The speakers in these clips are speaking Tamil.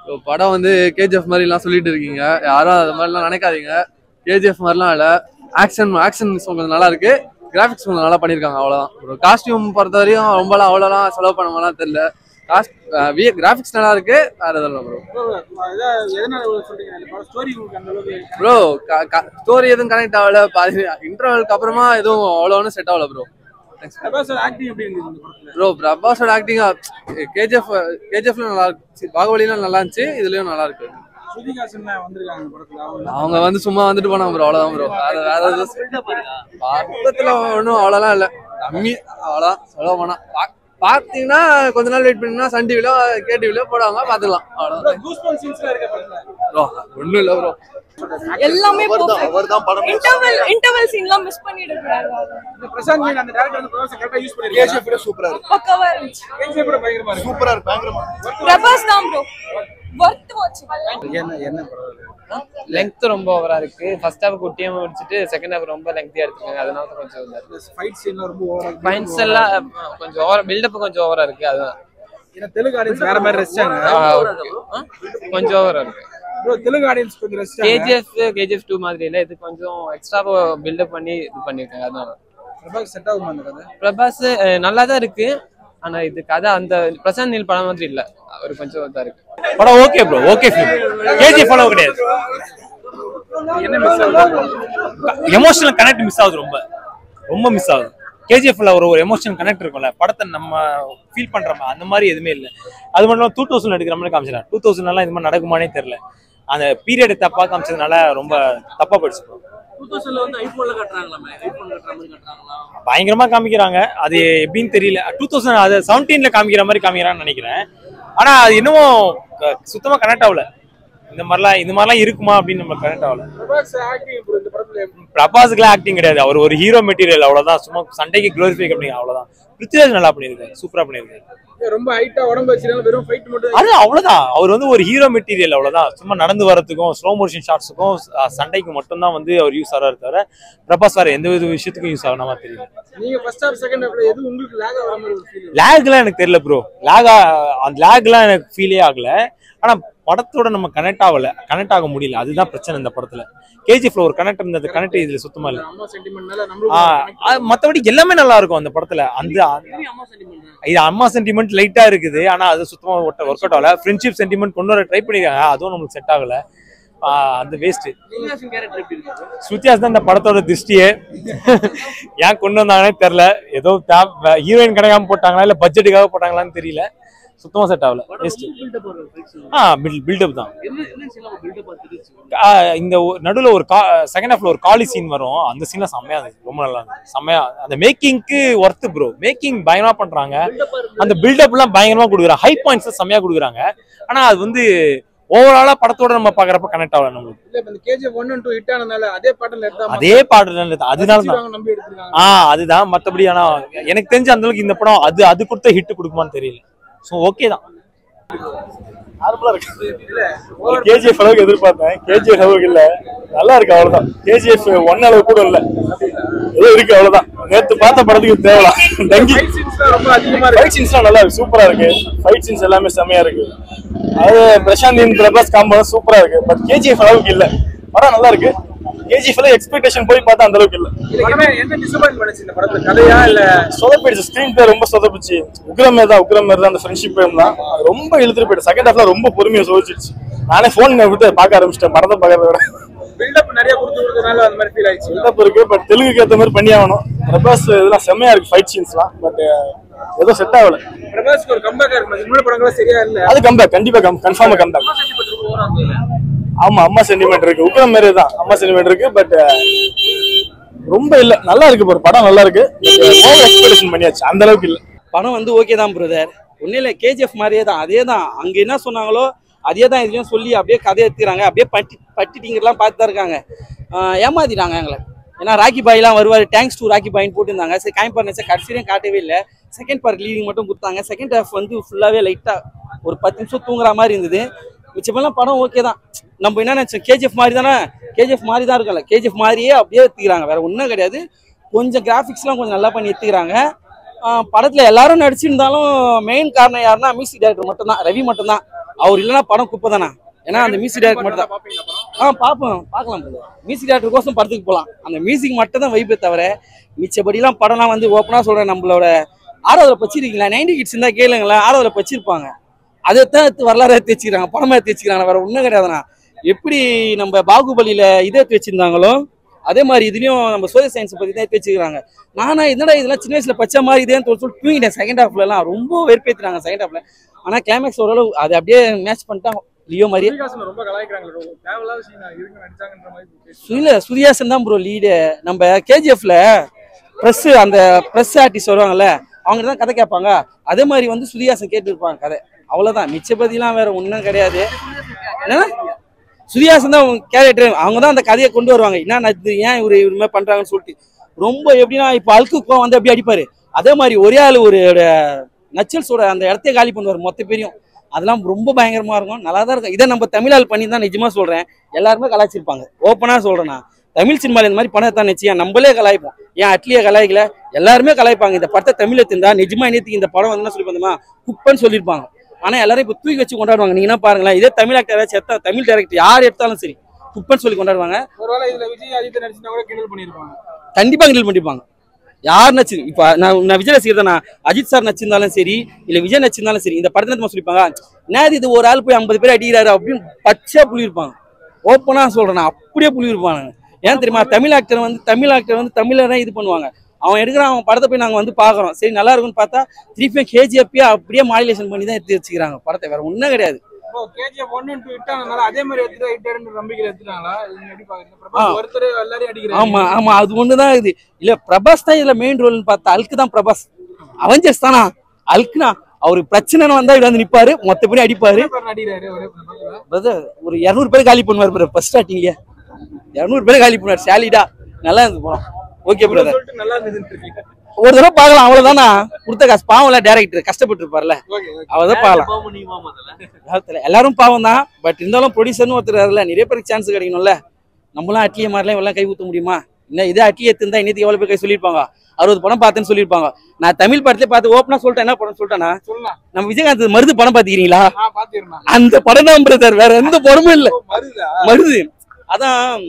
இப்போ படம் வந்து கேஜிஎஃப் மாதிரிலாம் சொல்லிட்டு இருக்கீங்க யாரும் அது மாதிரிலாம் நினைக்காதீங்க கேஜிஎஃப் மாதிரிலாம் இல்லை ஆக்ஷன் ஆக்ஷன் கொஞ்சம் நல்லா இருக்கு கிராஃபிக்ஸ் கொஞ்சம் நல்லா பண்ணியிருக்காங்க அவ்வளோதான் ஒரு காஸ்டியூம் பொறுத்த வரையும் ரொம்பலாம் அவ்வளோலாம் செலவு பண்ணலாம் தெரியல காஸ்ட் கிராஃபிக்ஸ் நல்லா இருக்கு வேற எதுவும் ப்ரோ ப்ரோ ஸ்டோரி எதுவும் கனெக்ட் ஆகல பாதி இன்டர்வலுக்கு அப்புறமா எதுவும் அவ்வளோ ஒன்றும் செட் ஆகல ப்ரோ ப்ரோ பிரபாஸோட ஆக்டிங் கேஜிஎஃப் கேஜிஎஃப்ல நல்லா இருக்கு பாகுபலிலாம் நல்லா இருந்துச்சு இதுலயும் நல்லா இருக்கு அவங்க வந்து சும்மா வந்துட்டு போனாங்க ப்ரோ அவ்வளவுதான் ப்ரோ வேற வேற எதுவும் பக்கத்துல ஒன்றும் அவ்வளோலாம் இல்லை கம்மி அவ்வளோதான் சொல்ல போனா பா- பார்த்தீங்கன்னா கொஞ்ச நாள் வெயிட் பண்ணினா சன் டிவில கே டிவில போடுவாங்க பார்த்துக்கலாம் அவ்வளோதான் ப்ரோ ஒன்றும் இல்லை ப்ரோ எல்லாமே அவர்தான் அவர்தான் படம் இன்டர்வல் இன்டர்வல் சீன்லாம் மிஸ் பண்ணிட கூடாது கேஜிஎஃப் விட சூப்பரா இருக்கு பக்கவா இருந்துச்சு சூப்பரா இருக்கு பயங்கரமா பிரபாஸ் தான் ப்ரோ வர்த் வாட்ச் லெங்த் ரொம்ப ஓவரா இருக்கு ஃபர்ஸ்ட் ஹாஃப் குட்டியா முடிச்சிட்டு செகண்ட் ஹாஃப் ரொம்ப லெங்க்தியா எடுத்துருக்காங்க அதனால தான் கொஞ்சம் ஃபைன்ஸ் எல்லாம் அஹ், கொஞ்சம் ஓவர் பில்டப் கொஞ்சம் ஓவரா இருக்கு அதுதான் தெலுங்கு ஆடியன்ஸ் வேற மாதிரி ரசிச்சாங்க ஆ, okay. ஆ? கொஞ்சம் ஓவரா இருக்கு ப்ரோ தெலுங்கு ஆடியன்ஸ் கொஞ்சம் ரசிச்சாங்க கேஜிஎஃப் கேஜிஎஃப் டூ மாதிரி இல்ல இது கொஞ்சம் எக்ஸ்ட்ரா பில்டப் பண்ணி இது பண்ணிருக்காங்க அதனால பிரபாஸ் செட் ஆகுமா அந்த கதை பிரபாஸ் அஹ், நல்லா தான் இருக்கு ஆனா இது கதை அந்த பிரசாந்த் நீல் படம் மாதிரி இல்ல அவர் கொஞ்சம் இதா இருக்கு படம் okay bro okay film KGF அளவு கிடையாது என்ன மிஸ் ஆகுது எமோஷனல் கனெக்ட் மிஸ் ஆகுது ரொம்ப ரொம்ப மிஸ் ஆகுது கேஜிஎஃப்ல ஒரு ஒரு எமோஷனல் கனெக்ட் இருக்கும்ல படத்தை நம்ம ஃபீல் பண்ற மாதிரி அந்த மாதிரி எதுவுமே இல்லை அது மட்டும் இல்லாமல் டூ தௌசண்ட் எடுக்கிற மாதிரி காமிச்சிடலாம் டூ தௌசண்ட்லாம் இது மாதிரி நடக்குமானே தெரியல அந்த பீரியட் தப்பா காமிச்சதுனால ரொம்ப தப்பா போயிடுச்சு bro. பயங்கரமா காமிக்கிறாங்க அது எப்படின்னு தெரியல டூ தௌசண்ட் அது செவன்டீன்ல காமிக்கிற மாதிரி காமிக்கிறான்னு நினைக்கிறேன் ஆனா அது இன்னமும் க- சுத்தமா கனெக்ட் ஆகல இந்த மாதிரிலாம் இந்த மாதிரிலாம் இருக்குமா அப்படின்னு நம்ம கனெக்ட் ஆகல பிரபாஸ் ஆக்டிங் ப்ரோ இந்த படத்துல பிரபாஸுக்குலாம் ஆக்டிங் கிடையாது அவர் ஒரு ஹீரோ மெட்டீரியல் அவ்வளவுதான் சும்மா சண்டைக்கு க்ளோரிஃபை பண்ணி அவ்வளவுதான் பிருத்திராஜ் நல்லா பண்ணியிருக்காரு சூப்பரா பண்ணியிருக்காரு ரொம்ப ஹைட்டா உடம்பு வச்சிருந்தாலும் வெறும் ஃபைட் மட்டும் அது அவ்வளவுதான் அவர் வந்து ஒரு ஹீரோ மெட்டீரியல் அவ்வளவுதான் சும்மா நடந்து வரதுக்கும் ஸ்லோ மோஷன் ஷாட்ஸுக்கும் சண்டைக்கு மட்டும்தான் வந்து அவர் யூஸ் ஆகிறாரு தவிர பிரபாஸ் வேற எந்த வித விஷயத்துக்கும் யூஸ் ஆகணும் மாதிரி தெரியல நீங்க ஃபர்ஸ்ட் ஹாஃப் செகண்ட் ஹாஃப்ல எது உங்களுக்கு லேக் ஆகிற மாதிரி ஒரு ஃபீல் லேக்லாம் எனக்கு தெரியல ப்ரோ லேகா அந்த லேக்லாம் எனக்கு ஃபீலே ஆகல ஆனா படத்தோட நம்ம கனெக்ட் ஆகல கனெக்ட் ஆக முடியல அதுதான் பிரச்சனை இந்த படத்துல கேஜிஎஃப்ல ஒரு கனெக்ட் இருந்தது கனெக்ட் இதுல சுத்தமா இல்ல அம்மா சென்டிமெண்ட்னால ஆ, நம்மளுக்கு அது மத்தபடி எல்லாமே நல்லா இருக்கும் அந்த படத்துல அந்த இது அம்மா சென்டிமெண்ட் லைட்டா இருக்குது ஆனா அது சுத்தமா ஒர்க் அவுட் ஆகல ஃப்ரெண்ட்ஷிப் சென்டிமெண்ட் கொண்டு வர ட்ரை பண்ணிருக்காங்க அதுவும் நம்மளுக்கு செட் ஆகல ஆ, அந்த வேஸ்ட் ஸ்ருத்தியாஸ் தான் இந்த படத்தோட திருஷ்டியே ஏன் கொண்டு வந்தாங்கன்னே தெரியல ஏதோ ஹீரோயின் கிடைக்காம போட்டாங்களா இல்ல பட்ஜெட்டுக்காக போட்டாங்களான்னு தெரியல சுத்தமா செட் ஆகல வேஸ்ட் ஆ பில்டப் தான் ஆ, இந்த ஒ- நடுவுல ஒரு கா செகண்ட் ஹாஃப்ல ஒரு காலி சீன் வரும் அந்த சீன்ல செம்மையா இருந்துச்சு ரொம்ப நல்லா இருந்துச்சு செம்மையா அந்த மேக்கிங்க்கு ஒர்த்து ப்ரோ மேக்கிங் பயங்கரமா பண்றாங்க அந்த பில்டப் எல்லாம் பயங்கரமா கொடுக்குறாங்க ஹை பாயிண்ட்ஸ் செம்மையா கொடுக்குறாங்க ஆனா அது வந்து ஓவராலா படத்தோட நம்ம பாக்குறப்ப கனெக்ட் ஆகல நம்மளுக்கு இல்ல இப்ப இந்த KGF one and two hit ஆனதுனால அதே பாட்டில் எடுத்தா அதே பாடல் அதனால தான் ரசிச்சிருவாங்க, நம்பி எடுத்துருக்காங்க ஆ அதுதான் மத்தபடி ஆனா எனக்கு தெரிஞ்ச அந்த அளவுக்கு இந்த படம் அது அது கொடுத்த ஹிட் கொடுக்குமான்னு தெரியல ஸோ ஓகே தான் நார்மலா இருக்கு கேஜிஎஃப் அளவுக்கு எதிர்பார்த்தேன் கேஜிஎஃப் அளவுக்கு இல்ல நல்லா இருக்கு அவ்வளவுதான் கேஜிஎஃப் ஒன் அளவு கூட இல்ல ஏதோ இருக்கு அவ்வளவுதான் நேத்து பார்த்த படத்துக்கு தேவலாம் டங்கி ஃபைட் சீன்ஸ் தான் ரொம்ப அதிகமா இருக்கு ஃபைட் சீன்ஸ்லாம் நல்லா இருக்கு சூப்பரா இருக்கு ஃபைட் சீன்ஸ் எல்லாமே செமையா இருக்கு அது பிரசாந்த் பிரபாஸ் காம்போ சூப்பரா இருக்கு பட் கேஜிஎஃப் அளவுக்கு இல்ல படம் நல்லா இருக்கு கேஜிஎஃப்ல எக்ஸ்பெக்டேஷன் போய் பார்த்தா அந்த அளவுக்கு இல்ல இதுல என்ன என்ன டிசப்பாயின்ட் பண்ணுச்சு இந்த படத்துல கதையா இல்ல சொதப்பிடுச்சு ஸ்க்ரீன் பிளே ரொம்ப சொதப்பிச்சு உக்ரமே தான் உக்ரமே தான் அந்த ஃப்ரெண்ட்ஷிப் தான் அது ரொம்ப இழுத்துட்டு போயிட்டு செகண்ட் ஹாஃப்ல ரொம்ப பொறுமையா சோதிச்சிருச்சு நானே போன் விட்டு பார்க்க ஆரம்பிச்சிட்டேன் படத்தை பார்க்கறத விட பில்டப் நிறைய கொடுத்து கொடுத்தனால அந்த மாதிரி ஃபீல் ஆயிடுச்சு பில்டப் இருக்கு பட் தெலுங்குக்கு ஏத்த மாதிரி பண்ணி ஆகணும் பிரபாஸ் இதெல்லாம் செம்மையா இருக்கு ஃபைட் சீன்ஸ்லாம் பட் ஏதோ செட் ஆகல பிரபாஸ்க்கு ஒரு கம்பேக் இருக்கும் அதுக்கு முன்னாடி படங்களும் சரியா இல்ல அது கம்பேக் கண்டிப்பா கம் கன்ஃபார்மா கம்பேக் ஆமா அம்மா சென்டிமெண்ட் இருக்கு உக்ரம் மாதிரி தான் அம்மா சென்டிமெண்ட் இருக்கு பட் ரொம்ப இல்ல நல்லா இருக்கு ஒரு படம் நல்லா இருக்கு ஓவர் எக்ஸ்பெக்டேஷன் பண்ணியாச்சு அந்த அளவுக்கு இல்ல படம் வந்து ஓகே தான் பிரதர் ஒன்றும் இல்லை கேஜிஎஃப் மாதிரியே தான் அதே தான் அங்கே என்ன சொன்னாங்களோ அதே தான் இதுலையும் சொல்லி அப்படியே கதையை எடுத்துக்கிறாங்க அப்படியே பட்டி பட்டிட்டிங்கெல்லாம் பார்த்து தான் இருக்காங்க ஆஹ் ஏமாத்திட்டாங்க எங்களை ஏன்னா ராக்கி பாய்லாம் வருவார் தேங்க்ஸ் டு ராக்கி பாயின்னு போட்டுருந்தாங்க சரி காமிப்பார் நினச்சா கடைசியிலையும் காட்டவே இல்லை செகண்ட் பார்ட் லீவிங் மட்டும் கொடுத்தாங்க செகண்ட் ஹாஃப் வந்து ஃபுல்லாகவே லைட்டாக ஒரு பத்து நிமிஷம் தூங்குற மாதிரி இருந்தது மிச்சமெல்லாம் படம் ஓகே தான் நம்ம என்ன நினச்சோம் கேஜிஎஃப் மாதிரி தானே கேஜிஎஃப் மாதிரி தான் இருக்கும்ல கேஜிஎஃப் மாதிரியே அப்படியே எடுத்துக்கிறாங்க வேற ஒன்றும் கிடையாது கொஞ்சம் கிராஃபிக்ஸ்லாம் கொஞ்சம் நல்லா பண்ணி எடுத்துக்கிறாங்க ஆஹ் படத்துல எல்லாரும் நடிச்சிருந்தாலும் மெயின் காரணம் யாருன்னா மியூசிக் டைரக்டர் மட்டும்தான் ரவி மட்டும்தான் அவர் இல்லைன்னா படம் குப்பை தானே ஏன்னா அந்த மியூசிக் டேரக்டர் மட்டும் தான் ஆ பார்ப்போம் பார்க்கலாம் மியூசிக் டேரக்டர் கோசம் படத்துக்கு போகலாம் அந்த மியூசிக் மட்டும் தான் வைப்பே தவிர மிச்சபடிலாம் படம்லாம் வந்து ஓப்பனாக சொல்கிறேன் நம்மளோட ஆறாவதுல வச்சிருக்கீங்களா நைன்டி கிட்ஸ் இருந்தால் கேளுங்களேன் ஆறாவதுல வச்சிருப்பாங்க அதை தான் எடுத்து வரலாறு எடுத்து வச்சுக்கிறாங்க படமா எடுத்து வச்சுக்கிறாங்க வேற ஒன்றும் கிடையாதுண்ணா எப்படி நம்ம பாகுபலியில இதை எடுத்து வச்சிருந்தாங்களோ அதே மாதிரி இதுலயும் நம்ம சோசியல் சயின்ஸ் பத்தி தான் எடுத்து வச்சுக்கிறாங்க நானா என்னடா இதெல்லாம் சின்ன வயசுல பச்சை மாதிரி இதேன்னு சொல்லி சொல்லி தூங்கிட்டேன் செகண்ட் ஹாஃப்ல எல்லாம் ரொம்ப வெறுப்பேத்துறாங்க செகண்ட் ஹாஃப்ல ஆனா கிளைமேக்ஸ் ஓரளவு அதை அப்படியே மேட்ச் பண்ணிட்டாங்க லியோ மாதிரியே ஸ்ரீகாசன் ரொம்ப கலாய்க்கிறாங்க தேவையில்லாத சீனா இருக்கு நடிச்சாங்கன்ற மாதிரி பேசி சுனில சுதியாசன் தான் ப்ரோ லீடு நம்ம கேஜிஎஃப்ல ப்ரெஸ் அந்த ப்ரெஸ் ஆர்டிஸ்ட் வருவாங்கல்ல அவங்க தான் கதை கேட்பாங்க அதே மாதிரி வந்து சுதியாசன் கேட்டுருப்பாங்க கதை அவ்வளவுதான் மிச்சபதிலாம் வேற ஒன்றும் கிடையாது என்னன்னா சுதியாசன் தான் கேரக்டர் அவங்க தான் அந்த கதையை கொண்டு வருவாங்க என்ன நடக்குது ஏன் இவரு இவர் மாதிரி பண்றாங்கன்னு சொல்லிட்டு ரொம்ப எப்படின்னா இப்போ அழுக்கு கோவம் வந்து அப்படி அடிப்பாரு அதே மாதிரி ஒரே ஆள் ஒரு நச்சல்ஸோட அந்த இடத்தையே காலி பண்ணுவார் மொத்த பேரையும் அதெல்லாம் ரொம்ப பயங்கரமா இருக்கும் நல்லா தான் இருக்கும் இதை நம்ம தமிழ் ஆள் பண்ணி தான் நிஜமா சொல்றேன் எல்லாருமே கலாய்ச்சிருப்பாங்க ஓப்பனா சொல்றேன் நான் தமிழ் சினிமால இந்த மாதிரி பணத்தை தான் நிச்சயம் நம்மளே கலாய்ப்போம் ஏன் அட்லியே கலாய்க்கல எல்லாருமே கலாய்ப்பாங்க இந்த படத்தை தமிழ் எடுத்திருந்தா நிஜமா நேற்றுக்கு இந்த படம் வந்து என்ன சொல்லி பார்த்தோமா குப்பன்னு சொல்லியிருப்பாங்க ஆனா எல்லாரும் இப்போ தூக்கி வச்சு கொண்டாடுவாங்க நீங்க என்ன பாருங்களேன் இதே தமிழ் ஆக்டர் ஏதாச்சும் எடுத்தா தமிழ் டேரக்டர் யார் எடுத்தாலும் சரி குப்பன்னு சொல்லி கொண்டாடுவாங்க ஒருவேளை இதுல விஜய் அஜித் நடிச்சிருந்தா கூட கிண்டல் பண்ணிருப்பாங்க கண்டிப்பா கிண்டல் பண்ணிப்பாங்க யார் நச்சு இப்ப நான் நான் விஜய் ரசிகர் தான் நான் அஜித் சார் நச்சிருந்தாலும் சரி இல்ல விஜய் நச்சிருந்தாலும் சரி இந்த படத்துல நம்ம சொல்லிப்பாங்க என்னது இது ஒரு ஆள் போய் ஐம்பது பேர் அடிக்கிறாரு அப்படின்னு பச்சையா புள்ளியிருப்பாங்க ஓப்பனா சொல்றேன் நான் அப்படியே புள்ளியிருப்பாங்க ஏன் தெரியுமா தமிழ் ஆக்டர் வந்து தமிழ் ஆக்டர் வந்து தமிழ்ல தான் இது பண்ணுவாங்க அவன் எடுக்கிறான் அவன் படத்தை போய் நாங்க வந்து பாக்குறோம் சரி நல்லா இருக்கும்னு பார்த்தா திருப்பியும் கேஜிஎஃப்பே அப்படியே மாடுலேஷன் பண்ணி தான் எடுத்து வச்சுக்கிறாங்க படத்தை வேற ஒன்றும் கிடையாது இப்போ கேஜிஎஃப் ஒன் டூ இட்டாங்கனால அதே மாதிரி எடுத்துட்டு ஹிட்டர்ன்ற நம்பிக்கையில எடுத்துட்டாங்களா நீங்க எப்படி பாக்குறீங்க பிரபாஸ் ஒருத்தர் எல்லாரையும் அடிக்கிறாரு ஆமா ஆமா அது ஒண்ணுதான் இது இல்ல பிரபாஸ் தான் இதுல மெயின் ரோல்னு பார்த்தா அல்க்கு தான் பிரபாஸ் அவஞ்சர்ஸ் தானா அல்க்குனா அவருக்கு பிரச்சனைன்னு வந்தா இவர் வந்து நிப்பாரு மொத்த பேரும் அடிப்பாரு ஒரே பேர் நடிக்கிறாரு ஒரே படத்துல brother, ஒரு இரநூறு பேர் காலி பண்ணுவார் பிரதர் ஃபர்ஸ்ட் ஸ்டார்டிங்லயே இரநூறு பேர் காலி பண்ணுவார் சாலிடா நல்லா இருந்து போனோம் ஓகே பிரதர் சொல்லிட்டு நல்லா இருந்ததுன்னு இருக்கீங்க ஒரு தடவை பார்க்கலாம் அவ்வளவுதானா கொடுத்த காசு பாவம்ல டேரக்டர் கஷ்டப்பட்டு இருப்பார்ல ஓகே ஓகே அவதான் பார்க்கலாம் காலத்துல எல்லாரும் பாவம் தான் பட் இருந்தாலும் ப்ரொடியூசர்னு ஒருத்தர் இருக்காருல்ல, நிறைய பேருக்கு சான்ஸ் கிடைக்கணும்ல நம்மளாம் அட்லிய மாதிரிலாம் எல்லாம் கை ஊத்த முடியுமா என்ன இதே அட்லி எடுத்திருந்தா இன்னைக்கு எவ்வளவு பேர் கை சொல்லியிருப்பாங்க அறுபது படம் பார்த்தேன்னு சொல்லியிருப்பாங்க நான் தமிழ் படத்துல பார்த்து ஓப்பனா சொல்லிட்டேன் என்ன படம் சொல்லிட்டேனா சொல்லலாம் நம்ம விஜயகாந்த் மருது படம் பாத்துக்கிறீங்களா நான் பாத்திருந்தேன் அந்த படம் தான் பிரதர் வேற எந்த படமும் இல்ல மருதா மருது அதான்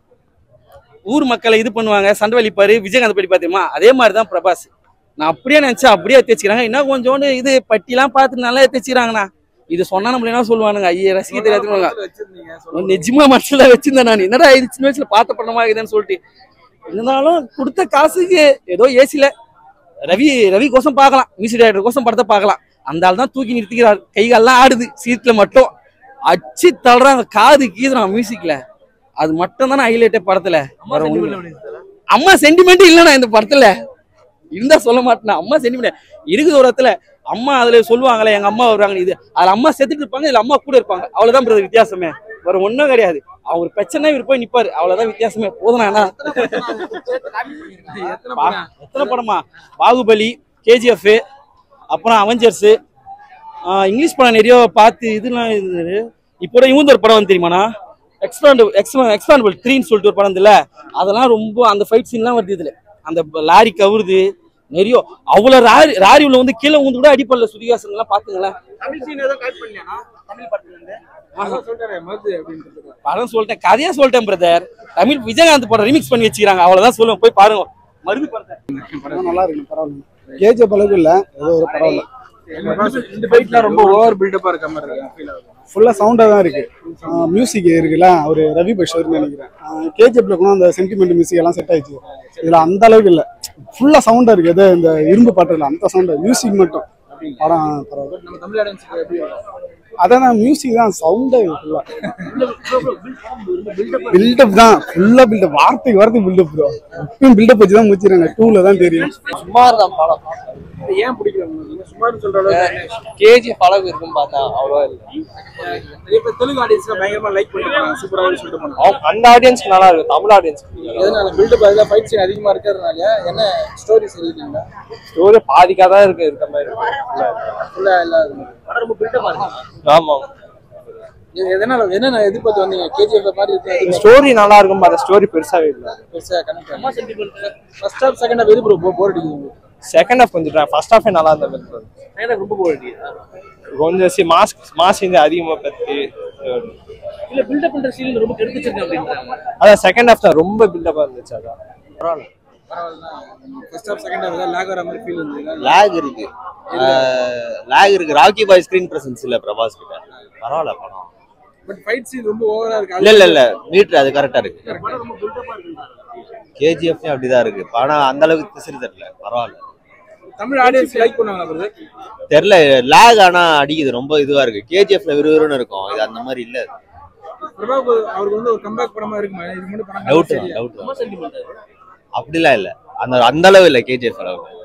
ஊர் மக்களை இது பண்ணுவாங்க சண்டை வலிப்பாரு விஜயகாந்த் படி பாத்தியமா அதே மாதிரி தான் பிரபாஸ் நான் அப்படியே நினைச்சேன் அப்படியே தேய்ச்சிக்கிறாங்க இன்னும் கொஞ்சோண்டு இது பட்டிலாம் பார்த்து நல்லா தேய்ச்சிக்கிறாங்கண்ணா இது சொன்னா நம்மள என்ன சொல்லுவாங்க ஐயா ரசிக்க தெரியாதுன்னு வச்சிருந்தீங்க சொல்லுங்க. நிஜமா மனசுல வச்சிருந்தேன் நான் என்னடா இது சின்ன வயசுல பார்த்த படமா இருக்குதுன்னு சொல்லிட்டு இருந்தாலும் கொடுத்த காசுக்கு ஏதோ ஏசில ரவி ரவி கோசம் பார்க்கலாம் மியூசிக் டைரக்டர் கோசம் படத்தை பார்க்கலாம் அந்த ஆள் தான் தூக்கி நிறுத்திக்கிறார் கை கால்லாம் ஆடுது சீட்ல மட்டும் அச்சு தள்ளுறாங்க காது கீதுறான் மியூசிக்ல அது மட்டும் தானே ஹைலைட்டே படத்துல வேற ஒண்ணும் இல்ல. அம்மா சென்டிமெண்ட் இல்லைண்ணா இந்த படத்துல இருந்தா சொல்ல மாட்டேன் அம்மா சென்டிமெண்ட் இருக்குது ஒரு இடத்துல அம்மா அதுல சொல்லுவாங்களே எங்க அம்மா வருவாங்க இது அதுல அம்மா செத்துட்டு இருப்பாங்க இதுல அம்மா கூட இருப்பாங்க அவ்வளவுதான் brother வித்தியாசமே வேற ஒண்ணும் கிடையாது அவர் பிரச்சனை இவர் போய் நிப்பாரு அவ்வளவுதான் வித்தியாசமே போதுனா எத்தனை படம் எத்தனை படமா பாகுபலி கேஜிஎஃப் அப்புறம் அவெஞ்சர்ஸ் இங்கிலீஷ் படம் நிறைய பார்த்து இதெல்லாம் இது இப்போ இவங்க ஒரு படம் வந்து தெரியுமாண்ணா எக்ஸ்பாண்ட் எக்ஸ்பாண்டபிள் த்ரீன்னு சொல்லிட்டு ஒரு படம் இல்ல அதெல்லாம் ரொம்ப அந்த ஃபைட் சீன்லாம் வருது இதுல அந்த ப- லாரி கவுருது நிறைய அவ்வளவு ராரி ராரி உள்ள வந்து கீழே வந்து கூட அடிப்படல சுதிகாசன் எல்லாம் பாத்துங்களேன் தமிழ் சீன் ஏதோ காட் பண்ணியானா தமிழ் படத்துல இருந்து அதான் சொல்றாரு மருது அப்படின்றது படம் சொல்லிட்டேன் கதையா சொல்லிட்டேன் பிரதர் தமிழ் விஜயகாந்த் படம் ரிமிக்ஸ் பண்ணி வச்சுக்கிறாங்க அவ்வளவுதான் சொல்லுவேன் போய் பாருங்க மருந்து படத்தை படம் நல்லா இருக்கு பரவாயில்ல கேஜிஎஃப் அளவுக்கு இல்ல ஏதோ ஒரு பரவாயில்ல இந்த ஃபைட்லாம் ரொம்ப ஓவர் பில்டப்பா இருக்க மாதிரி இருக்கு ஃபீல் ஆகுது ஃபுல்லா சவுண்டா தான் இருக்கு மியூசிக் இருக்குல்ல ஒரு ரவி பஷர்னு நினைக்கிறேன் கேஜிஎஃப்ல கூட அந்த சென்டிமெண்ட் மியூசிக் எல்லாம் செட் ஆயிடுச்சு இதுல அந்த அளவுக்கு இல்ல ஃபுல்லா சவுண்டா இருக்கு ஏதோ இந்த இரும்பு பாட்டு இல்ல அந்த சவுண்ட் மியூசிக் மட்டும் படம் பரவாயில்ல நம்ம தமிழ் ஆடியன்ஸ்க்கு எப்படி அதான் மியூசிக் தான் சவுண்டா ஃபுல்லா பில்டப் தான் ஃபுல்லா பில்டப் வார்த்தைக்கு வார்த்தை பில்டப் ப்ரோ இப்பயும் பில்டப் வச்சு தான் முடிச்சிருக்காங்க டூல தான் தெரியும் சுமார் தான் படம் ஏன் பிடிக்கல உங்களுக்கு சுமார்னு சொல்ற அளவுக்கு கேஜிஎஃப் அளவு இருக்குன்னு பார்த்தா அவ்வளோவா இல்லை நிறைய பேர் தெலுங்கு ஆடியன்ஸ்ல பயங்கரமா லைக் பண்ணிருக்காங்க சூப்பரா சொல்லிட்டு போனாங்க அவங்க- அந்த ஆடியன்ஸ்க்கு நல்லா இருக்கு தமிழ் ஆடியன்ஸ்க்கு எதனால பில்டப் அதில் ஃபைட் சீன் அதிகமா இருக்கிறதுனால என்ன ஸ்டோரி சரியில்லைங்களா ஸ்டோரி பாதிக்கா தான் இருக்கு இருக்க மாதிரி இருக்கு ஃபுல்லா இல்லாத படம் ரொம்ப பில்டப்பா இருக்கு ஆமா இது எதனால என்ன எதிர்பார்த்து வந்தீங்க கேஜிஎஃப் மாதிரி இருக்கு ஸ்டோரி நல்லா இருக்கும் பார்த்தா ஸ்டோரி பெருசாவே இல்லை பெருசா connect first half second half எது ப்ரோ போர் அடிக்குது உங்களுக்கு செகண்ட் ஹாஃப் கொஞ்சம் ஃபர்ஸ்ட் ஹாஃபே நல்லா இருந்த மாதிரி இருந்தது. செகண்ட் ஹாஃப் ரொம்ப போர் அடிக்குது கொஞ்சம் சி மாஸ் மாஸ் இந்த அதிகமாக பற்றி இல்ல பில்டப் பண்ற சீன் ரொம்ப கெடுத்துச்சிருக்கு அப்படின்றாங்க அதான் செகண்ட் ஹாஃப் தான் ரொம்ப பில்டப்பாக இருந்துச்சு அதான் பரவாயில்ல first half second half lag வர மாதிரி ஃபீல் இருந்தது லேக் இருக்கு லேக் இருக்கு ராக்கி பாய் ஸ்கிரீன் பிரசன்ஸ் இல்ல பிரபாஸ் கிட்ட பரவாயில்ல படம் பட் ஃபைட் சீன் ரொம்ப ஓவரா இருக்கு இல்ல இல்ல இல்ல மீட்டர் அது கரெக்டா இருக்கு படம் ரொம்ப பில்டப்பா இருக்கு கேஜிஎஃப் அப்படிதான் இருக்கு படம் அந்த அளவுக்கு திசிறு தெரியல பரவாயில்ல தமிழ் ஆடியன்ஸ் லைக் பண்ணாங்களா பிரதர் தெரியல லேக் ஆனா அடிக்குது ரொம்ப இதுவா இருக்கு கேஜிஎஃப்ல விறுவிறுன்னு இருக்கும் இது அந்த மாதிரி இல்ல பிரபாவுக்கு அவருக்கு வந்து ஒரு கம்பேக் படமா இருக்குமா இது முன்னாடி படம் டவுட் தான் டவுட் தான் அப்படிலாம் இல்ல அந்த அந்த அளவு இல்ல கேஜிஎஃப் அளவு